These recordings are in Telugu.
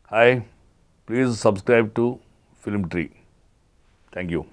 Hi please subscribe to film tree thank you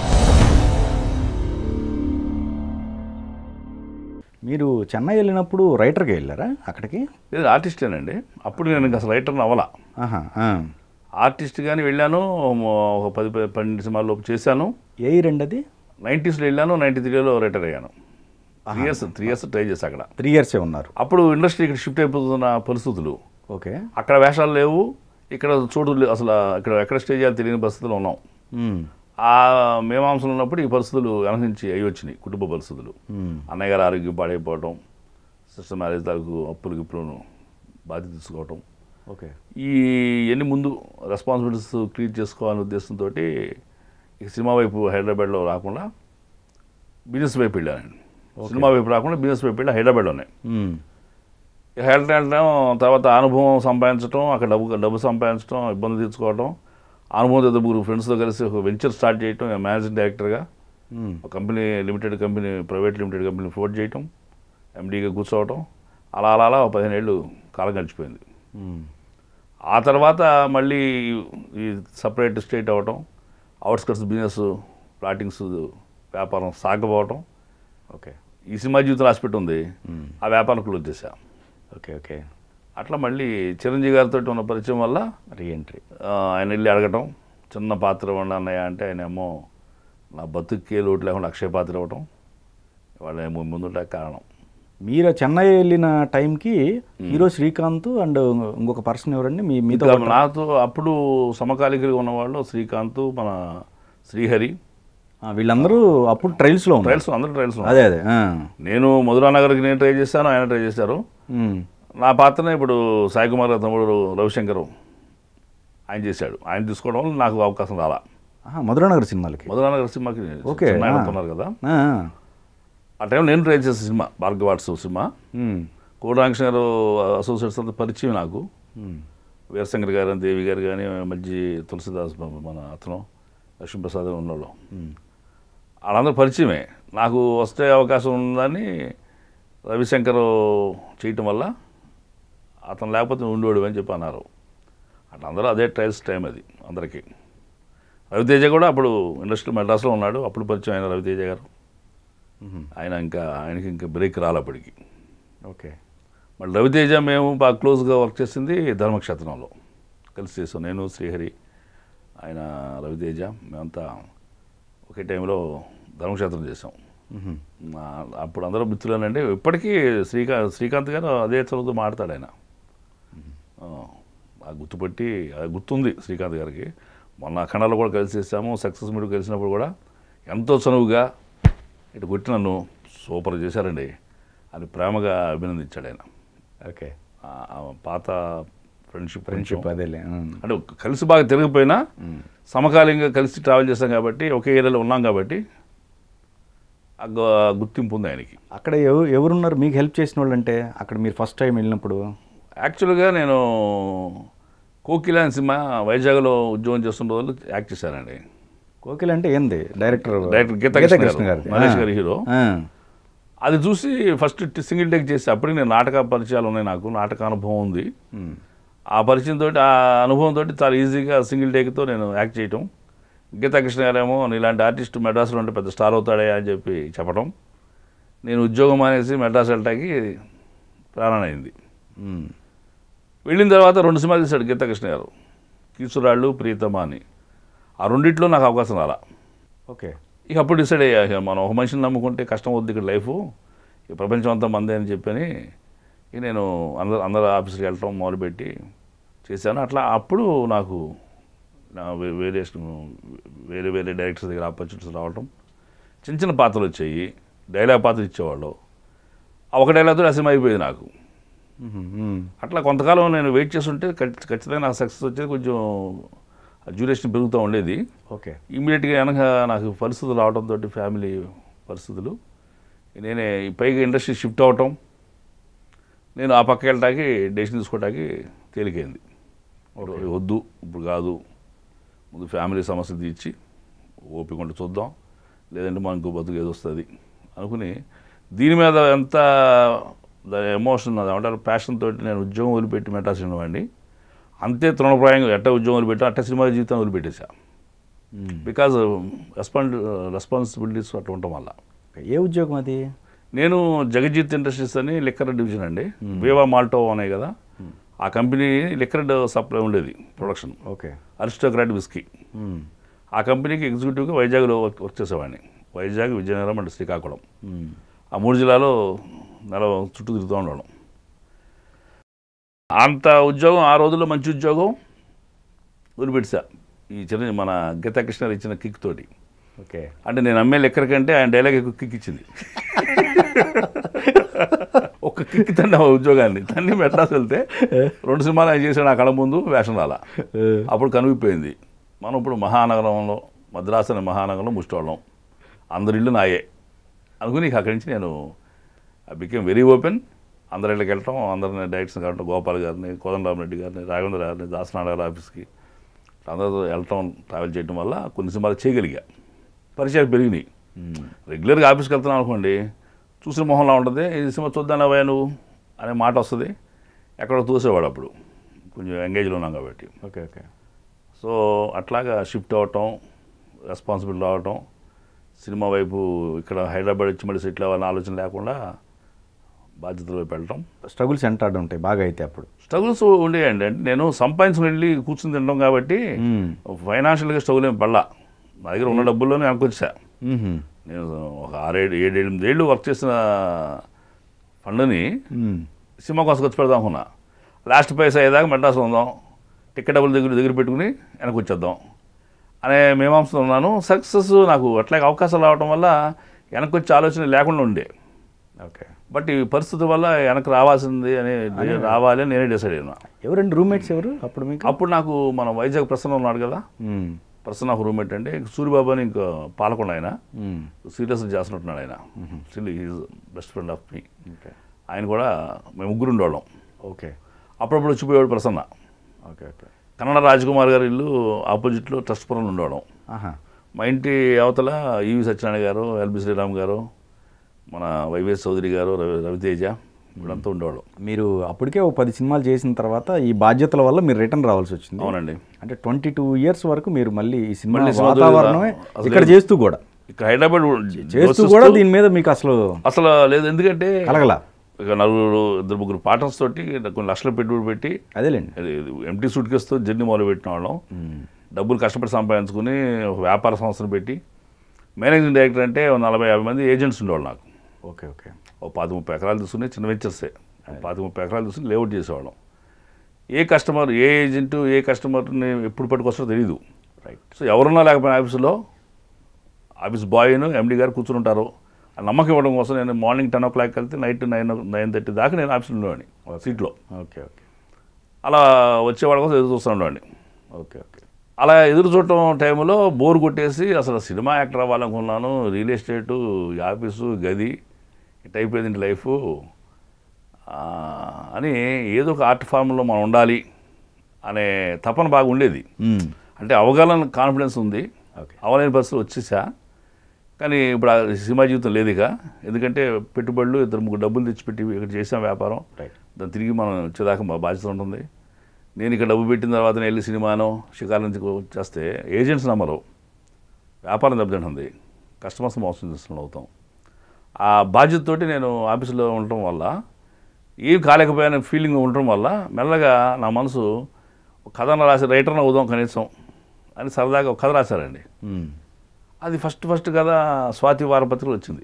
మీరు చెన్నై వెళ్ళినప్పుడు రైటర్గా వెళ్ళారా అక్కడికి ఇది ఆర్టిస్టేనండి అప్పుడు నేను ఇంకా అసలు రైటర్ని అవ్వాలా ఆహా ఆ. ఆర్టిస్ట్ కానీ వెళ్ళాను ఒక పది పది- పన్నెండు సినిమాల లోపు చేశాను ఏ ఇయర్ అండి అది నైంటీస్లో వెళ్ళాను నైంటీ త్రీలో రైటర్ అయ్యాను three years three years try చేసి అక్కడ త్రీ ఇయర్సే ఉన్నారు అప్పుడు ఇండస్ట్రీ ఇక్కడ షిఫ్ట్ అయిపోతున్న పరిస్థితులు ఓకే అక్కడ వేషాలు లేవు ఇక్కడ చోటు లే- అసలు ఇక్కడ ఎక్కడ స్టే చేయాలి తెలియని పరిస్థితులు ఉన్నాం మ్మ్. ఆ మేమాంసంలో ఉన్నప్పుడు ఈ పరిస్థితులు వెనకించి అవి వచ్చినాయి కుటుంబ పరిస్థితులు మ్మ్. అన్నయ్య గారు ఆరోగ్యం పాడైపోవటం సిస్టర్ మ్యారేజ్ తాలూకు అప్పులు గిప్పులను బాధ్యత తీసుకోవటం ఓకే ఈ ఎన్ని ముందు రెస్పాన్సిబిలిటీస్ క్లియర్ చేసుకోవాలనే ఉద్దేశంతో ఇక సినిమా వైపు హైదరాబాద్లో రాకుండా బిజినెస్ వైపు వెళ్ళాను సినిమా వైపు రాకుండా బిజినెస్ వైపు వెళ్ళి హైదరాబాద్లోనే మ్మ్. ఇక హైదరాబాద్ వెళ్ళడం తర్వాత అనుభవం సంపాదించడం అక్కడ డబ్బు డబ్బు సంపాదించడం ఇబ్బంది తీర్చుకోవడం అనుభవం ఇద్దరు ముగ్గురు ఫ్రెండ్స్తో కలిసి ఒక వెంచర్ స్టార్ట్ చేయటం మేనేజింగ్ డైరెక్టర్గా మ్మ్. ఒక company limited company private limited company ఫోర్ట్ చేయటం ఎండీగా కూర్చోవటం అలా అలా అలా ఒక పదిహేను ఏళ్ళు కాలం గడిచిపోయింది మ్మ్. ఆ తర్వాత మళ్ళీ ఈ సపరేట్ స్టేట్ అవ్వటం అవుట్స్కట్స్ బిజినెస్ ప్లాటింగ్స్ వ్యాపారం సాగపోవటం ఓకే ఈ సినిమా జీవితం రాసిపెట్టి ఉంది మ్మ్. ఆ వ్యాపారం క్లోజ్ చేశా ఓకే ఓకే అట్లా మళ్ళీ చిరంజీవి గారితో ఉన్న పరిచయం వల్ల రీఎంట్రీ ఆ, ఆయన వెళ్ళి అడగటం చిన్న పాత్ర ఇవ్వండి అన్నయ్య అంటే ఆయన ఏమో నా బతుక్కే లోటు లేకుండా అక్షయ పాత్ర ఇవ్వటం వాళ్ళ ఏమో ముందుంటే కారణం మీరు చెన్నై వెళ్ళిన టైంకి హీరో శ్రీకాంత్ అండ్ ఇంకొక పర్సన్ ఎవరండి మీ మీతో ఇంకా నాతో అప్పుడు సమకాలికలుగా ఉన్నవాళ్ళు శ్రీకాంత్ మన శ్రీహరి ఆ, వీళ్ళందరూ అప్పుడు ట్రైల్స్లో ఉన్నారు ట్రయల్స్ అందరూ ట్రయల్స్ అదే అదే ఆ. నేను మధురా నగర్కి నేను ట్రై చేశాను ఆయన ట్రై చేశారు మ్మ్. నా పాత్రనే ఇప్పుడు సాయి కుమార్ గారి తమ్ముడు రవిశంకర్ ఆయన చేశాడు ఆయన తీసుకోవడం వల్ల నాకు అవకాశం రాలా ఆహా, మధురానగర్ సినిమాలకి మధురా నగర్ సినిమాకి ఓకే, చిన్న ఆయన ఆ. ఉన్నారు కదా ఆ. ఆ టైం నేను ట్రై చేసే సినిమా భార్గవాట్స్ సినిమా మ్మ్. కోడాంక్ష గారు అసోసియేట్స్ అంతా పరిచయం నాకు మ్మ్. వీరశంకర్ గారు దేవి గారు కానీ మధ్య తులసిదాస్ బాబు మన అతను లక్ష్మీప్రసాద్ ఉన్నోళ్ళు మ్మ్. వాళ్ళందరూ పరిచయమే నాకు వస్తే అవకాశం ఉందని రవిశంకర్ చేయటం వల్ల అతను లేకపోతే ఉండేవాడు అని చెప్పి అన్నారు అట్లా అందరూ అదే ట్రయల్స్ టైం అది అందరికీ రవితేజ కూడా అప్పుడు ఇండస్ట్రీ మెడ్రాస్లో ఉన్నాడు అప్పుడు పరిచయం ఆయన రవితేజ గారు మ్మ్. ఆయన ఇంకా ఆయనకి ఇంకా బ్రేక్ రాలప్పటికి ఓకే మళ్ళీ రవితేజ మేము బాగా క్లోజ్గా వర్క్ చేసింది ధర్మక్షేత్రంలో కలిసి చేసాం నేను శ్రీహరి ఆయన రవితేజ మేమంతా ఒకే టైంలో ధర్మక్షేత్రం చేసాం మ్మ్. మా- అప్పుడు అందరూ మిత్రులేనండి ఇప్పటికీ శ్రీకాంత్ శ్రీకాంత్ గారు అదే చదువుతూ మాడతాడు ఆయన ఆ, ఆ గుర్తుపట్టి అది గుర్తుంది శ్రీకాంత్ గారికి మొన్న అఖండాలో కూడా కలిసి చేసాము సక్సెస్ మీట్ కలిసినప్పుడు కూడా ఎంతో చనువుగా ఇటు కొట్టి నన్ను సూపర్ చేశారండి అని ప్రేమగా అభినందించాడు ఆయన ఓకే ఆ ఆ పాత ఫ్రెండ్షిప్ ఫ్రెండ్షిప్ అదేలే మ్మ్. అంటే కలిసి బాగా తిరిగిపోయినా సమకాలీనంగా కలిసి ట్రావెల్ చేస్తాం కాబట్టి ఒకే ఏరియాలో ఉన్నాం కాబట్టి ఆ గు- గుర్తింపు ఉంది ఆయనకి అక్కడ ఎవరు ఎవరున్నారు మీకు హెల్ప్ చేసిన వాళ్ళు అంటే అక్కడ మీరు ఫస్ట్ టైం వెళ్ళినప్పుడు యాక్చువల్గా నేను కోకిల అనే సినిమా వైజాగ్లో ఉద్యోగం చేస్తున్న రోజులు యాక్ట్ చేశానండి కోకిల అంటే ఏంది డైరెక్టర్ డైరెక్టర్ గీతా కృష్ణ గారు, మహేష్ గారి హీరో. ఆ. అది చూసి ఫస్ట్ సింగిల్ టేక్ చేసి అప్పటికి నేను నాటక పరిచయాలు ఉన్నాయి నాకు నాటక అనుభవం ఉంది మ్మ్. ఆ పరిచయంతో ఆ అనుభవంతో చాలా ఈజీగా సింగిల్ టేక్తో నేను యాక్ట్ చేయటం గీతా కృష్ణ గారేమో నీలాంటి ఆర్టిస్ట్ మెడ్రాస్లో ఉంటే పెద్ద స్టార్ అవుతాడే అని చెప్పి చెప్పడం నేను ఉద్యోగం అనేసి మెడ్రాస్ వెళ్ళటానికి ప్రాణం అయింది మ్మ్. వెళ్ళిన తర్వాత రెండు సినిమాలు తీశాడు గీతా కృష్ణ గారు కీసురాళ్ళు ప్రీతమా అని ఆ రెండిట్లో నాకు అవకాశం రాలా ఓకే ఇక అప్పుడు డిసైడ్ అయ్యా ఇక మనం ఒక మనిషిని నమ్ముకుంటే కష్టం వద్దు ఇక్కడ లైఫ్ ఈ ప్రపంచం అంతా మందే అని చెప్పని ఇక నేను అందరు అందరు ఆఫీస్కి వెళ్ళటం మొదలుపెట్టి చేశాను అట్లా అప్పుడు నాకు నా వే- వేరియేషన్ వేరే వేరే డైరెక్టర్స్ దగ్గర ఆపర్చునిటీస్ రావటం చిన్న చిన్న పాత్రలు వచ్చాయి డైలాగ్ పాత్రలు ఇచ్చేవాళ్ళు ఆ ఒక డైలాగ్తో ఆ సినిమా అయిపోయింది నాకు మ్మ్. మ్మ్. అట్లా కొంతకాలం నేను వెయిట్ చేస్తుంటే ఖచ్చి- ఖచ్చితంగా నాకు సక్సెస్ వచ్చేది కొంచెం డ్యూరేషన్ పెరుగుతూ ఉండేది ఓకే ఇమ్మీడియట్గా వెనక నాకు పరిస్థితులు రావడంతో ఫ్యామిలీ పరిస్థితులు నేనే ఈ పైగా ఇండస్ట్రీ షిఫ్ట్ అవటం నేను ఆ పక్క వెళ్ళటానికి డెసిషన్ తీసుకోవడానికి తేలికైంది వద్దు ఇప్పుడు కాదు ముందు ఫ్యామిలీ సమస్య తీర్చి ఓపిక ఉంటే చూద్దాం లేదంటే మనకు బతుకు ఏది వస్తుంది అనుకుని దీని మీద ఎంత ఎమోషన్ అది ఏమంటారు ప్యాషన్ తోటి నేను ఉద్యోగం వదిలిపెట్టి మెటాల్సి ఉన్నవాడిని అంతే తృణప్రాయంగా ఎట్ట ఉద్యోగం వదిలిపెట్టా అట్ట సినిమా జీవితం వదిలిపెట్టేసా బికాజ్ రెస్పాన్స్ రెస్పాన్సిబిలిటీస్ అట్లా ఉండటం వల్ల ఏ ఉద్యోగం అది నేను జగజిత్ ఇండస్ట్రీస్ అని లిక్కర్ డివిజన్ అండి వేవా మాల్టో అనే కదా ఆ కంపెనీ లిక్కర్ సప్లై ఉండేది ప్రొడక్షన్ ఓకే అరిస్టోక్రాట్ విస్కీ ఆ కంపెనీకి ఎగ్జిక్యూటివ్గా వైజాగ్లో వర్క్ వర్క్ చేసేవాడిని వైజాగ్ విజయనగరం అండ్ శ్రీకాకుళం ఆ మూడు జిల్లాలో నెల చుట్టూ తిరుగుతూ ఉండడం అంత ఉద్యోగం ఆ రోజుల్లో మంచి ఉద్యోగం వదిలిపెట్టా ఈ చిన్న మన గీతా కృష్ణ ఇచ్చిన కిక్ తోటి ఓకే అంటే నేను అమ్మే లెక్కర కంటే ఆయన డైలాగ్ ఎక్కువ కిక్ ఇచ్చింది ఒక కిక్ తన్న ఉద్యోగాన్ని తన్ని మెడ్రాస్ వెళ్తే రెండు సినిమాలు ఆయన చేశాడు నా కళ ముందు వేషం రాలా అప్పుడు కనువిపోయింది మనం ఇప్పుడు మహానగరంలో మద్రాసు అనే మహానగరంలో ముష్టోళ్ళం అందరి ఇల్లు నాయే అనుకుని ఇక అక్కడి నుంచి నేను ఐ బికేమ్ వెరీ ఓపెన్ అందరి ఇళ్ళకి వెళ్ళటం అందరిని డైరెక్షన్ కావటం గోపాల్ గారిని కోదండరామరెడ్డి గారిని రాఘవేంద్ర గారిని దాసనారాయణ గారి ఆఫీస్కి అందరితో వెళ్ళటం ట్రావెల్ చేయడం వల్ల కొన్ని సినిమాలు చేయగలిగా పరిచయాలు పెరిగినాయి రెగ్యులర్గా ఆఫీస్కి వెళ్తున్నాం అనుకోండి చూసిన మొహంలా ఉంటుంది ఈ సినిమా చూద్దాం అవయా నువ్వు అనే మాట వస్తుంది ఎక్కడో చూసేవాడు అప్పుడు కొంచెం ఎంగేజ్లో ఉన్నాం కాబట్టి ఓకే ఓకే సో అట్లాగా షిఫ్ట్ అవ్వటం రెస్పాన్సిబిలిటీ రావటం సినిమా వైపు ఇక్కడ హైదరాబాద్ వచ్చి మళ్ళీ సెటిల్ అవ్వాలని ఆలోచన లేకుండా బాధ్యతల వైపు వెళ్ళటం స్ట్రగుల్స్ ఎంటాడు ఉంటాయి బాగా అయితే అప్పుడు స్ట్రగుల్స్ ఉండేయండి అంటే నేను సంపాదించుకుని వెళ్ళి కూర్చుని తినడం కాబట్టి ఫైనాన్షియల్గా స్ట్రగుల్ ఏం పడలా నా దగ్గర ఉన్న డబ్బుల్లోనే వెనకొచ్చా మ్మ్. నేను ఒక ఆరేడు ఏడు ఎనిమిది ఏళ్ళు వర్క్ చేసిన ఫండ్ని మ్మ్. సినిమా కోసం ఖర్చు పెడదాం అనుకున్నా లాస్ట్ పైసా అయ్యేదాకా మెడ్రాస్లో ఉందాం టికెట్ డబ్బులు దగ్గర దగ్గర పెట్టుకుని వెనక్కి వచ్చేద్దాం అనే మీమాంసలో ఉన్నాను సక్సెస్ నాకు అట్లాగే అవకాశాలు రావడం వల్ల వెనక్కి వచ్చే ఆలోచన లేకుండా ఉండే ఓకే బట్ ఈ పరిస్థితి వల్ల వెనక్కి రావాల్సింది అని రావాలి అని నేనే డిసైడ్ అయినా ఎవరండి రూమ్మేట్స్ ఎవరు అప్పుడు మీకు అప్పుడు నాకు మన వైజాగ్ ప్రసన్న ఉన్నాడు కదా మ్మ్. ప్రసన్న ఒక రూమ్మేట్ అంటే సూర్యబాబు అని ఇంకా పాలకొండ ఆయన మ్మ్. సీరియస్ చేస్తున్నట్టున్నాడు ఆయన still is best friend of me okay ఆయన కూడా మేము ముగ్గురు ఉండేవాళ్ళం ఓకే అప్పుడప్పుడు వచ్చిపోయేవాడు ప్రసన్న ఓకే ఓకే కన్నడ రాజకుమార్ గారి ఇల్లు ఆపోజిట్లో ట్రస్ట్పురంలో ఉండేవాళ్ళం ఆహా మా ఇంటి అవతల ఈవి సత్యనారాయణ గారు ఎల్బి శ్రీరామ్ గారు మన వైవిఎస్ చౌదరి గారు రవి రవితేజ వీళ్ళంతా ఉండేవాళ్ళం మీరు అప్పటికే ఒక పది సినిమాలు చేసిన తర్వాత ఈ బాధ్యతల వల్ల మీరు రిటర్న్ రావాల్సి వచ్చింది అవునండి అంటే ట్వంటీ టూ ఇయర్స్ వరకు మీరు మళ్ళీ ఈ సినిమా మళ్ళీ సినిమా వాతావరణమే అసలు ఇక్కడ చేస్తూ కూడా ఇక్కడ హైదరాబాద్ చేస్తూ నివసిస్తూ కూడా దీని మీద మీకు అసలు అసలు లేదు ఎందుకంటే కలగల ఇక నలుగురు ఇద్దరు ముగ్గురు పార్టనర్స్ తోటి కొన్ని లక్షల పెట్టుబడి పెట్టి అదేలేండి ఎంటీ సూట్ కేసుతో జర్నీ మొదలు పెట్టిన వాళ్ళం డబ్బులు కష్టపడి సంపాదించుకుని ఒక వ్యాపార సంస్థను పెట్టి మేనేజింగ్ డైరెక్టర్ అంటే ఓ నలభై యాభై మంది ఏజెంట్స్ ఉండేవాళ్ళు నాకు ఓకే ఓకే ఓ పాతి ముప్పై ఎకరాలు తీసుకుని చిన్న వెంచర్సే పాతి ముప్పై ఎకరాలు తీసుకుని లేఅవుట్ చేసేవాళ్ళం ఏ కస్టమర్ ఏ ఏజెంట్ ఏ కస్టమర్ని ఎప్పుడు పట్టుకొస్తారో తెలియదు రైట్ సో ఎవరున్నా లేకపోయినా ఆఫీసులో ఆఫీస్ బాయ్ను ఎండి గారు కూర్చుని ఉంటారు ఆ నమ్మకం ఇవ్వడం కోసం నేను మార్నింగ్ టెన్ ఓ క్లాక్ వెళ్తే నైట్ నైన్ నైన్ థర్టీ దాకా నేను ఆఫీస్లో ఉండేవాడిని సీట్లో ఓకే ఓకే అలా వచ్చేవాళ్ళ కోసం ఎదురు చూస్తూ ఉండేవాడిని ఓకే ఓకే అలా ఎదురు చూడటం టైంలో బోర్ కొట్టేసి అసలు సినిమా యాక్టర్ అవ్వాలనుకున్నాను రియల్ ఎస్టేటు ఈ ఆఫీసు గది ఇట్ అయిపోయింది ఇంటి లైఫ్ ఆ, అని ఏదో ఒక ఆర్ట్ ఫామ్లో మనం ఉండాలి అనే తపన బాగా ఉండేది అంటే అవగాహన కాన్ఫిడెన్స్ ఉంది ఓకే అవలేని పరిస్థితులు వచ్చేసా కానీ ఇప్పుడు ఆ సినిమా జీవితం లేదు ఇక ఎందుకంటే పెట్టుబడులు ఇద్దరు ముగ్గురు డబ్బులు తెచ్చిపెట్టి ఇక్కడ చేసాం వ్యాపారం రైట్ దాన్ని తిరిగి మనం వచ్చేదాకా మా బాధ్యత ఉంటుంది నేను ఇక్కడ డబ్బు పెట్టిన తర్వాత నేను వెళ్ళి సినిమానో షికారు నుంచి చేస్తే ఏజెంట్స్ నమ్మరు వ్యాపారం దెబ్బతింటుంది కస్టమర్స్ మోసం చేస్తున్న అవుతాం ఆ బాధ్యతతోటి నేను ఆఫీసులో ఉండటం వల్ల ఏం కాలేకపోయాన ఫీలింగ్ ఉండటం వల్ల మెల్లగా నా మనసు ఒక కథను రాసి రైటర్ని అవుదాం కనీసం అని సరదాగా ఒక కథ రాశారండి అది ఫస్ట్ ఫస్ట్ కథ స్వాతి వారపత్రికలు వచ్చింది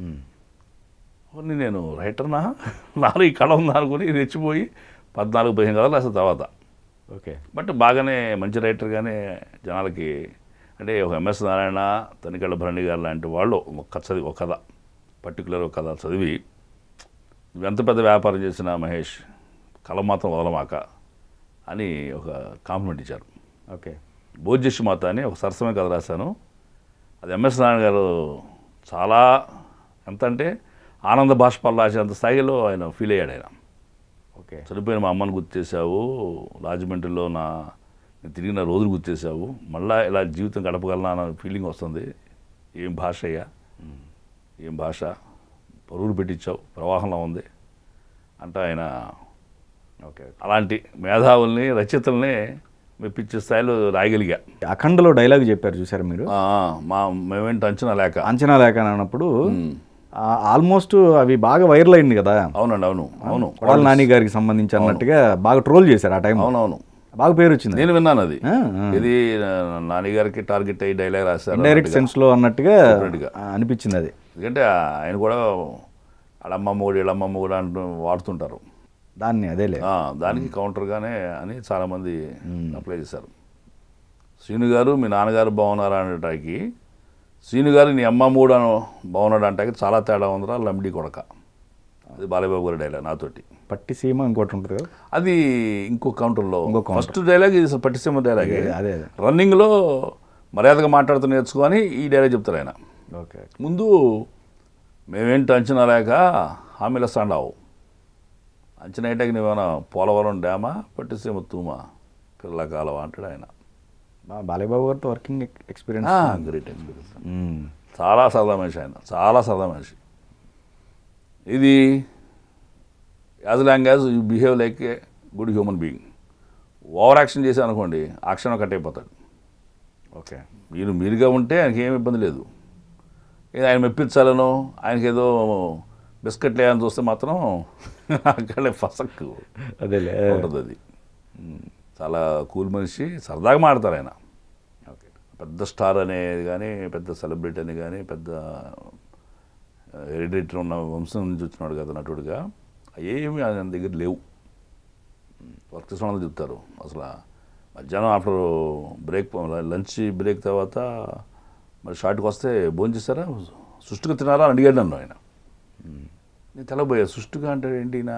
ఓన్లీ నేను రైటర్నా నాలో ఈ కళ ఉందా అనుకుని రెచ్చిపోయి పద్నాలుగు పదిహేను కథలు రాసిన తర్వాత ఓకే బట్ బాగానే మంచి రైటర్గానే జనాలకి అంటే ఒక ఎంఎస్ నారాయణ తనికెళ్ళ భరణి గారు లాంటి వాళ్ళు ఒక కథ చదివి ఒక కథ పర్టికులర్ ఒక కథ చదివి నువ్వు ఎంత పెద్ద వ్యాపారం చేసినా మహేష్ కళ మాత్రం వదలమాక అని ఒక కాంప్లిమెంట్ ఇచ్చారు ఓకే భోజ్యష్ మాత అని ఒక సరసమైన కథ రాశాను అది ఎంఎస్ నారాయణ గారు చాలా ఎంత అంటే ఆనంద బాష్పాలు రాసేంత స్థాయిలో ఆయన ఫీల్ అయ్యాడు ఆయన ఓకే చనిపోయిన మా అమ్మని గుర్తు చేశావు రాజమండ్రిలో నా నేను తిరిగిన రోజులు గుర్తు చేశావు మళ్ళా ఇలా జీవితం గడపగలనా అన్న ఫీలింగ్ వస్తుంది ఏం భాష అయ్యా ఏం భాష పరుగులు పెట్టించావు ప్రవాహంలో ఉంది అంటే ఆయన ఓకే అలాంటి మేధావుల్ని రచయితల్ని మెప్పించే స్థాయిలో రాయగలిగా అఖండలో డైలాగ్ చెప్పారు చూసారు మీరు ఆ, మా మేమేంటి అంచనా లేక అంచనా లేక అని అన్నప్పుడు ఆల్మోస్ట్ అవి బాగా వైరల్ అయింది కదా అవునండి అవును అవును కొడాల నాని గారికి సంబంధించి అన్నట్టుగా బాగా ట్రోల్ చేశారు ఆ టైం అవునవును బాగా పేరు వచ్చింది నేను విన్నాను అది ఆ, ఆ. ఇది నాన్నగారికి టార్గెట్ అయ్యి డైలాగ్ రాశారు ఇండైరెక్ట్ సెన్స్ లో అన్నట్టుగా Different గా. ఆ, అనిపించింది అది ఎందుకంటే ఆయన కూడా వాళ్ళమ్మమ్మ కూడా వీళ్ళమ్మమ్మ కూడా అంటూ వాడుతుంటారు దాన్ని అదేలే ఆ, దానికి కౌంటర్గానే అని చాలామంది అప్లై చేశారు శ్రీను గారు మీ నాన్నగారు బాగున్నారా అనటానికి శ్రీను గారు నీ అమ్మ మూడు అను బాగున్నాడు అంటాకి చాలా తేడా ఉందిరా లంబడి కొడక అది బాలయ్యబాబు గారి డైలాగ్ నాతోటి పట్టి సీమ ఇంకోటి ఉంటుంది కదా అది ఇంకో కౌంటర్లో ఇంకో counter. ఫస్ట్ డైలాగ్ ఇది పట్టిసీమ డైలాగ్ అదే అదే రన్నింగ్లో మర్యాదగా మాట్లాడుతూ నేర్చుకొని ఈ డైలాగ్ చెప్తారు ఆయన ఓకే ముందు మేమేంటి అంచనా లేక హామీల స్టాండావు అంచనా ఏంటకి నువ్వేమైనా పోలవరం డ్యామా పట్టిసీమ తూమా పిల్లల కాలవా అంటాడు ఆయన బా- బాలయ్యబాబు గారితో వర్కింగ్ ఎక్స్పీరియన్స్ గ్రేట్ ఎక్స్పీరియన్స్ చాలా సరదా మనిషి ఆయన చాలా సరదా మనిషి ఇది as long as you behave like a good human being over action చేశాను అనుకోండి ఆ క్షణం కట్ అయిపోతాడు ఓకే మీరు మీరుగా ఉంటే ఆయనకి ఏమి ఇబ్బంది లేదు ఏదో ఆయన మెప్పించాలనో ఆయనకి ఏదో బిస్కెట్లు వేయాలని చూస్తే మాత్రం అక్కడే ఫసక్ అదేలే ఉంటుంది అది చాలా కూల్ మనిషి సరదాగా మాడతారు ఆయన ఓకే పెద్ద స్టార్ అనేది కానీ పెద్ద సెలబ్రిటీ అని కానీ పెద్ద హెరిడిటరీ ఉన్న వంశం నుంచి వచ్చినాడు కదా నటుడుగా ఏమి ఆయన దగ్గర లేవు వర్క్ చేసిన వాళ్ళని చెప్తారు అసలు మధ్యాహ్నం ఆఫ్టర్ బ్రేక్ లంచ్ బ్రేక్ తర్వాత మరి షార్ట్కి వస్తే భోజనం చేస్తారా సుష్టిగా తినారా అని అడిగాడు నన్ను ఆయన నేను తెలబోయా సుష్టిగా అంటే ఏంటి నా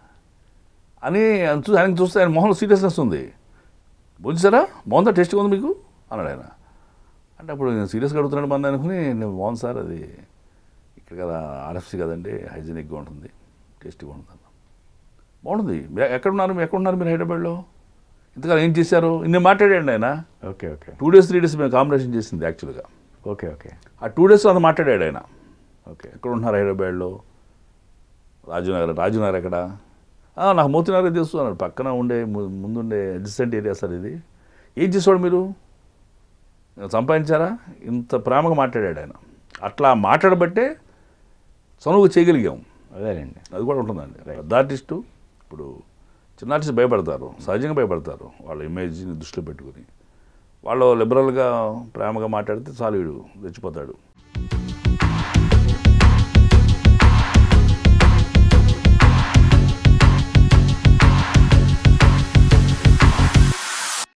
అని ఆయన చూ ఆయనకి చూస్తే ఆయన మొహంలో సీరియస్నెస్ ఉంది భోజేశారా బాగుందా టేస్ట్గా ఉంది మీకు అన్నాడు ఆయన అంటే అప్పుడు నేను సీరియస్గా అడుగుతున్నాడు మన అనుకుని నేను బాగుంది సార్ అది ఇక్కడ కదా ఆర్ఎఫ్సి కదండి హైజీనిక్గా ఉంటుంది టేస్టీగా ఉంటుంది అన్న బాగుంటుంది మీరు ఎక్కడున్నారు మీరు ఎక్కడున్నారు మీరు హైదరాబాద్లో ఇంతకాలం ఏం చేశారు ఇన్ని మాట్లాడాడు ఆయన okay okay two days three days మేము కాంబినేషన్ చేసింది యాక్చువల్గా ఓకే ఓకే ఆ టూ డేస్ అంత మాట్లాడాడు ఆయన ఓకే ఎక్కడ ఉంటున్నారు హైదరాబాద్లో రాజునగర్ రాజునగర్ ఎక్కడ "ఆ, నాకు మోతినగర్ తెలుసు అన్నాడు పక్కన ఉండే ము- ముందుండే అడ్జసెంట్ ఏరియా సార్ ఇది ఏం చేసేవాడు మీరు సంపాదించారా ఇంత ప్రేమగా మాట్లాడాడు ఆయన అట్లా మాట్లాడబట్టే చనువు చేయగలిగాం అదేలేండి అది కూడా ఉంటుందండి పెద్ద ఆర్టిస్టు ఇప్పుడు చిన్న ఆర్టిస్ట్ భయపడతారు సహజంగా భయపడతారు వాళ్ళ ఇమేజ్ని దృష్టిలో పెట్టుకుని వాళ్ళు లిబరల్గా ప్రేమగా మాట్లాడితే చాలు వీడు రెచ్చిపోతాడు